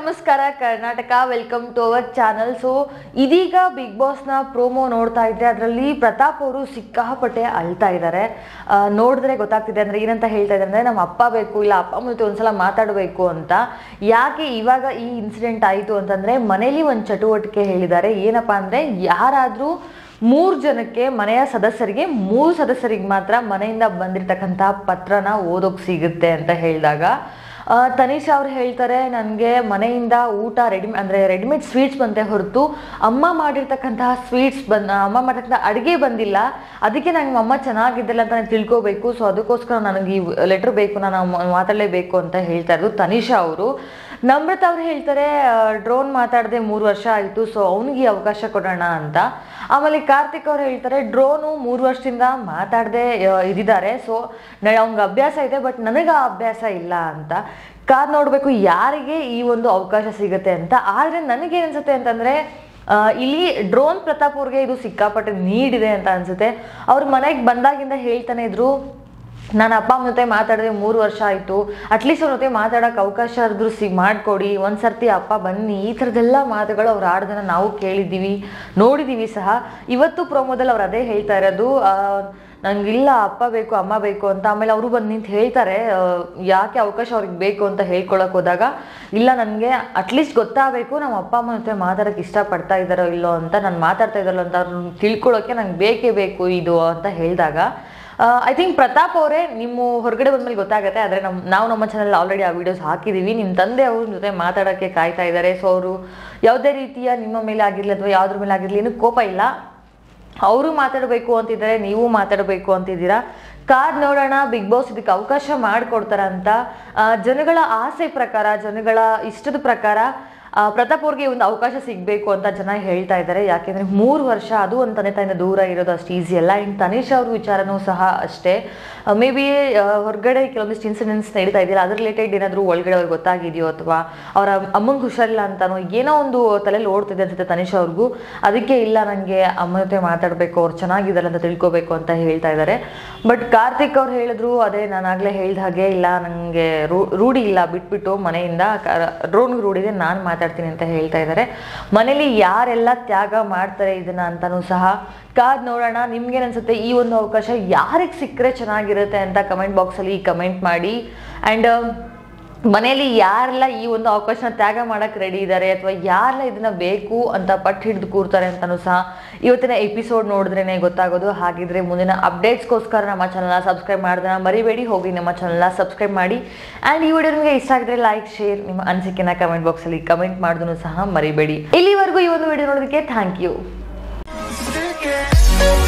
ನಮಸ್ಕಾರ Karnataka welcome to our channel so ಇದೀಗ big ಬಾಸ್ನ ಪ್ರೋಮೋ ನೋಡ್ತಾ ಇದ್ರೆ ಅದರಲ್ಲಿ ಪ್ರತಾಪ್ ಅವರು ಸಿಕ್ಕಾಪಟ್ಟೆ ಅಳ್ತಾ ಇದ್ದಾರೆ ಆ, ನೋಡಿದ್ರೆ ಗೊತ್ತಾಗ್ತಿದೆ ಅಂದ್ರೆ ಏನಂತ ಹೇಳ್ತಾ ಇದ್ದಾರೆ ಅಂದ್ರೆ ನಮ್ಮ ಅಪ್ಪ ಬೇಕು ಇಲ್ಲ ಅಪ್ಪ ಮುಂದೆ ಒಂದ್ಸಲ ಮಾತಾಡಬೇಕು ಅಂತ ಯಾಕೆ ಇವಾಗ ಈ ಇನ್ಸಿಡೆಂಟ್ ಆಯಿತು ಅಂತಂದ್ರೆ ಮನೇಲಿ ಒಂದು ಚಟುವಟಿಕೆ ಹೇಳಿದ್ದಾರೆ ಏನಪ್ಪಾ ಅಂದ್ರೆ ಯಾರಾದರೂ ಮೂರು ಜನಕ್ಕೆ ಮನೆಯ ಸದಸ್ಯರಿಗೆ ಮೂರು ಸದಸ್ಯರಿಗೆ ಮಾತ್ರ ಮನೆಯಿಂದ ಬಂದಿರತಕ್ಕಂಥ ಪತ್ರನ ಓದೋಕ್ ಸಿಗುತ್ತೆ ಅಂತ ಹೇಳಿದಾಗ ಆ, ತನಿಷ್ ಅವ್ರು ಹೇಳ್ತಾರೆ ನನಗೆ ಮನೆಯಿಂದ ಊಟ ರೆಡಿ ಅಂದರೆ ರೆಡಿಮೇಡ್ ಸ್ವೀಟ್ಸ್ ಬಂತೆ ಹೊರತು ಅಮ್ಮ ಮಾಡಿರ್ತಕ್ಕಂತಹ ಸ್ವೀಟ್ಸ್ ಬಂದ ಅಮ್ಮ ಮಾಡಿರ್ತಕ್ಕಂಥ ಅಡುಗೆ ಬಂದಿಲ್ಲ ಅದಕ್ಕೆ ನಂಗೆ ಅಮ್ಮ ಚೆನ್ನಾಗಿದ್ದಿಲ್ಲ ಅಂತ ನಾನು ತಿಳ್ಕೊಬೇಕು ಸೊ ಅದಕ್ಕೋಸ್ಕರ ನನಗೆ ಈ ಲೆಟ್ರ್ ಬೇಕು ನಾನು ಮ- ಮಾತಾಡಲೇಬೇಕು ಅಂತ ಹೇಳ್ತಾ ಇರೋದು ತನಿಷಾ ಅವರು ನಮ್ರತ ಅವ್ರು ಹೇಳ್ತಾರೆ ಡ್ರೋನ್ ಮಾತಾಡದೆ ಮೂರು ವರ್ಷ ಆಯಿತು ಸೊ ಅವನಿಗೆ ಈ ಅವಕಾಶ ಕೊಡೋಣ ಅಂತ ಆಮೇಲೆ ಕಾರ್ತಿಕ್ ಅವ್ರು ಹೇಳ್ತಾರೆ ಡ್ರೋನು ಮೂರು ವರ್ಷದಿಂದ ಮಾತಾಡದೆ ಇದಿದ್ದಾರೆ ಸೊ ಅವ್ನಿಗೆ ಅಭ್ಯಾಸ ಇದೆ ಬಟ್ ನನಗೆ ಆ ಅಭ್ಯಾಸ ಇಲ್ಲ ಅಂತ ಕಾದ್ ನೋಡಬೇಕು ಯಾರಿಗೆ ಈ ಒಂದು ಅವಕಾಶ ಸಿಗುತ್ತೆ ಅಂತ ಆದರೆ ನನಗೇನು ಅನ್ಸುತ್ತೆ ಅಂತಂದರೆ ಆ, ಇಲ್ಲಿ ಡ್ರೋನ್ ಪ್ರತಾಪ್ ಅವ್ರಿಗೆ ಇದು ಸಿಕ್ಕಾಪಟ್ಟೆ ನೀಡಿದೆ ಅಂತ ಅನ್ಸುತ್ತೆ ಅವ್ರ ಮನೆಗೆ ಬಂದಾಗಿಂದ ಹೇಳ್ತಾನೆ ಇದ್ರು ನಾನು ಅಪ್ಪ ಅಮ್ಮ ಜೊತೆ ಮಾತಾಡಿದ್ರೆ ಮೂರು ವರ್ಷ ಆಯಿತು ಅಟ್ಲೀಸ್ಟ್ ಅವ್ರ ಜೊತೆ ಮಾತಾಡೋಕೆ ಅವಕಾಶ ಆದ್ರೂ ಸಿ ಮಾಡಿಕೊಡಿ ಒಂದು ಸರ್ತಿ ಅಪ್ಪ ಬನ್ನಿ ಈ ಥರದ್ದೆಲ್ಲ ಮಾತುಗಳು ಅವ್ರು ಆಡೋದನ್ನ ನಾವು ಕೇಳಿದ್ದೀವಿ ನೋಡಿದ್ದೀವಿ ಸಹ ಇವತ್ತು ಪ್ರೋಮೋದಲ್ಲಿ ಅವ್ರು ಅದೇ ಹೇಳ್ತಾ ಇರೋದು ಆ, ನಂಗಿಲ್ಲ ಅಪ್ಪ ಬೇಕು ಅಮ್ಮ ಬೇಕು ಅಂತ ಆಮೇಲೆ ಅವರು ಬಂದು ನಿಂತು ಹೇಳ್ತಾರೆ ಆ, ಯಾಕೆ ಅವಕಾಶ ಅವ್ರಿಗೆ ಬೇಕು ಅಂತ ಹೇಳ್ಕೊಳಕ್ ಹೋದಾಗ ಇಲ್ಲ ನನಗೆ ಅಟ್ಲೀಸ್ಟ್ ಗೊತ್ತಾಗಬೇಕು ನಮ್ಮ ಅಪ್ಪ ಅಮ್ಮ ಜೊತೆ ಮಾತಾಡೋಕೆ ಇಷ್ಟಪಡ್ತಾ ಇದ್ದಾರೋ ಇಲ್ಲೋ ಅಂತ ನಾನು ಮಾತಾಡ್ತಾ ಇದ್ದಾರೋ ಅಂತ ಅವ್ರನ್ನ ತಿಳ್ಕೊಳ್ಳೋಕೆ ನಂಗೆ ಬೇಕೇ ಬೇಕು ಇದು ಅಂತ ಹೇಳಿದಾಗ ಐ ಥಿಂಕ್ ಪ್ರತಾಪ್ ಅವರೇ ನಿಮ್ಮ ಹೊರಗಡೆ ಬಂದ್ಮೇಲೆ ಗೊತ್ತಾಗುತ್ತೆ ಆದರೆ ನಮ್ಮ ನಾವು ನಮ್ಮ ಚಾನಲ್ ಆಲ್ರೆಡಿ ಆ ವಿಡಿಯೋಸ್ ಹಾಕಿದ್ದೀವಿ ನಿಮ್ಮ ತಂದೆ ಅವ್ರ ಜೊತೆ ಮಾತಾಡೋಕ್ಕೆ ಕಾಯ್ತಾ ಇದ್ದಾರೆ ಸೊ ಅವರು ಯಾವುದೇ ರೀತಿಯ ನಿಮ್ಮ ಮೇಲೆ ಆಗಿರಲಿ ಅಥವಾ ಯಾವುದ್ರ ಮೇಲೆ ಆಗಿರಲಿ ಏನೂ ಕೋಪ ಇಲ್ಲ ಅವರು ಮಾತಾಡಬೇಕು ಅಂತಿದ್ದಾರೆ ನೀವು ಮಾತಾಡಬೇಕು ಅಂತಿದ್ದೀರಾ ಕಾದ್ ನೋಡೋಣ ಬಿಗ್ ಬಾಸ್ ಇದಕ್ಕೆ ಅವಕಾಶ ಮಾಡಿಕೊಡ್ತಾರ ಅಂತ ಆ, ಜನಗಳ ಆಸೆ ಪ್ರಕಾರ ಜನಗಳ ಇಷ್ಟದ ಪ್ರಕಾರ ಆ, ಪ್ರತಾಪ್ ಅವ್ರಿಗೆ ಒಂದು ಅವಕಾಶ ಸಿಗಬೇಕು ಅಂತ ಜನ ಹೇಳ್ತಾ ಇದ್ದಾರೆ ಯಾಕೆಂದ್ರೆ ಮೂರು ವರ್ಷ ಅದು ಒಂದು ತಂದೆ ತಾಯಿಯಿಂದ ದೂರ ಇರೋದು ಅಷ್ಟು ಈಸಿ ಅಲ್ಲ ಇನ್ನು ತನಿಷ್ ಅವ್ರ ವಿಚಾರನೂ ಸಹ ಅಷ್ಟೇ ಮೇ ಬಿ ಹೊರಗಡೆ ಕೆಲವೊಂದಿಷ್ಟು ಇನ್ಸಿಡೆಂಟ್ಸ್ ನಡೀತಾ ಇದೆಯಲ್ಲ ಅದ್ರ ರಿಲೇಟೆಡ್ ಏನಾದರೂ ಒಳಗಡೆ ಅವ್ರಿಗೆ ಗೊತ್ತಾಗಿದೆಯೋ ಅಥವಾ ಅವರ ಅಮ್ಮಂಗೆ ಹುಷಾರಿಲ್ಲ ಅಂತಾನೋ ಏನೋ ಒಂದು ತಲೆಯಲ್ಲಿ ಓಡ್ತಿದೆ ಅನ್ಸುತ್ತೆ ತನಿಷ್ ಅವ್ರಿಗೂ ಅದಕ್ಕೆ ಇಲ್ಲ ನನಗೆ ಅಮ್ಮ ಜೊತೆ ಮಾತಾಡಬೇಕು ಅವ್ರು ಚೆನ್ನಾಗಿದ್ದಾರೆ ಅಂತ ತಿಳ್ಕೊಬೇಕು ಅಂತ ಹೇಳ್ತಾ ಇದ್ದಾರೆ ಬಟ್ ಕಾರ್ತಿಕ್ ಅವ್ರು ಹೇಳಿದ್ರು ಅದೇ ನಾನು ಆಗಲೇ ಹೇಳ್ದ ಹಾಗೆ ಇಲ್ಲ ನನಗೆ ರೂಢಿ ಇಲ್ಲ ಬಿಟ್ಬಿಟ್ಟು ಮನೆಯಿಂದ ಡ್ರೋನ್ಗೆ ರೂಢಿದೆ ನಾನು ಮಾತಾಡ್ತೀನಿ ಅಂತ ಹೇಳ್ತಾ ಇದ್ದಾರೆ ಮನೇಲಿ ಯಾರೆಲ್ಲ ತ್ಯಾಗ ಮಾಡ್ತಾರೆ ಇದನ್ನ ಅಂತಾನೂ ಸಹ ಕಾದ್ ನೋಡೋಣ ನಿಮ್ಗೇನ್ ಅನ್ಸುತ್ತೆ ಈ ಒಂದು ಅವಕಾಶ ಯಾರಿಗೆ ಸಿಕ್ಕರೆ ಚೆನ್ನಾಗಿರುತ್ತೆ ಅಂತ ಕಮೆಂಟ್ ಬಾಕ್ಸಲ್ಲಿ ಕಮೆಂಟ್ ಮಾಡಿ ಆ್ಯಂಡ್ ಮನೆಯಲ್ಲಿ ಯಾರೆಲ್ಲ ಈ ಒಂದು ಅವಕಾಶನ ತ್ಯಾಗ ಮಾಡಕ್ ರೆಡಿ ಇದ್ದಾರೆ ಅಥವಾ ಯಾರೆಲ್ಲ ಇದನ್ನ ಬೇಕು ಅಂತ ಪಟ್ಟು ಹಿಡಿದು ಕೂರ್ತಾರೆ ಅಂತಾನೂ ಸಹ ಇವತ್ತಿನ ಎಪಿಸೋಡ್ ನೋಡಿದ್ರೇನೆ ಗೊತ್ತಾಗೋದು ಹಾಗಿದ್ರೆ ಮುಂದಿನ ಅಪ್ಡೇಟ್ಸ್ಗೋಸ್ಕರ ನಮ್ಮ ಚಾನಲ್ನ ಸಬ್ಸ್ಕ್ರೈಬ್ ಮಾಡೋದನ್ನ ಮರಿಬೇಡಿ ಹೋಗಿ ನಮ್ಮ ಚಾನಲ್ನ ಸಬ್ಸ್ಕ್ರೈಬ್ ಮಾಡಿ ಆ್ಯಂಡ್ ಈ ವಿಡಿಯೋ ನಿಮಗೆ ಇಷ್ಟ ಆಗಿದ್ರೆ ಲೈಕ್ ಶೇರ್ ನಿಮ್ಮ ಅನಿಸಿಕೆನ ಕಮೆಂಟ್ ಬಾಕ್ಸಲ್ಲಿ ಕಮೆಂಟ್ ಮಾಡೋದನ್ನು ಸಹ ಮರಿಬೇಡಿ ಇಲ್ಲಿವರೆಗೂ ಈ ಒಂದು ವಿಡಿಯೋ ನೋಡೋದಕ್ಕೆ ಥ್ಯಾಂಕ್ ಯು Stick it.